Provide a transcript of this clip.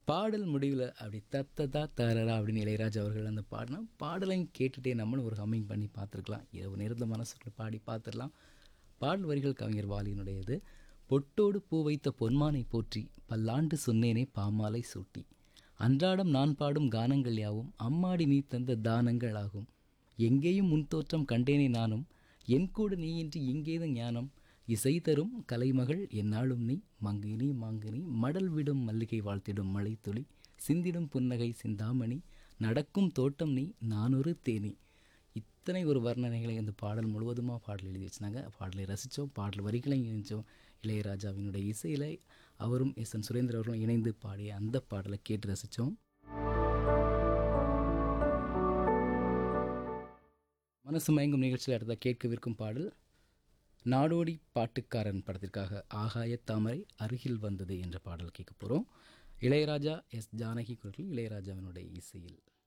பாடல் முடிவில் அப்படி தத்ததா தரரா அப்படின்னு இளையராஜா அவர்கள் அந்த பாடினா பாடலையும் கேட்டுகிட்டே நம்மளும் ஒரு ஹம்மிங் பண்ணி பார்த்துருக்கலாம் இரவு நேரந்த மனசுக்குள்ள பாடி பார்த்துடலாம் பாடல் வரிகள் கவிஞர் வாலியினுடையது பொட்டோடு பூ வைத்த பொன்மானை போற்றி பல்லாண்டு சொன்னேனே பாமாலை சூட்டி அன்றாடம் நான் பாடும் கானங்கள் யாவும் அம்மாடி நீ தந்த தானங்கள் ஆகும் எங்கேயும் முன்தோற்றம் கண்டேனே நானும் என் கூட நீயின்றி எங்கேதும் ஞானம் இசை தரும் கலைமகள் என்னாலும் நீ மங்கினி மாங்கினி மடல் விடும் மல்லிகை வாழ்த்திடும் மழைத்துளி சிந்திடும் புன்னகை சிந்தாமணி நடக்கும் தோட்டம் நீ நானொரு தேனி இத்தனை ஒரு வர்ணனைகளை இந்த பாடல் முழுவதுமாக பாடல் எழுதி வச்சுனாங்க பாடலை ரசித்தோம் பாடல் வரிகளையும் இணைச்சோம் இளையராஜாவினுடைய இசையில் அவரும் எஸ் என் சுரேந்தர் அவர்களும் இணைந்து பாடிய அந்த பாடலை கேட்டு ரசித்தோம் மனசு மயங்கும் நிகழ்ச்சியில் அடுத்த கேட்கவிருக்கும் பாடல் நாடோடி பாட்டுக்காரன் படத்திற்காக ஆகாய தாமரை அருகில் வந்தது என்ற பாடல் கேட்க போகிறோம் இளையராஜா எஸ் ஜானகி குரலில் இளையராஜாவினுடைய இசையில்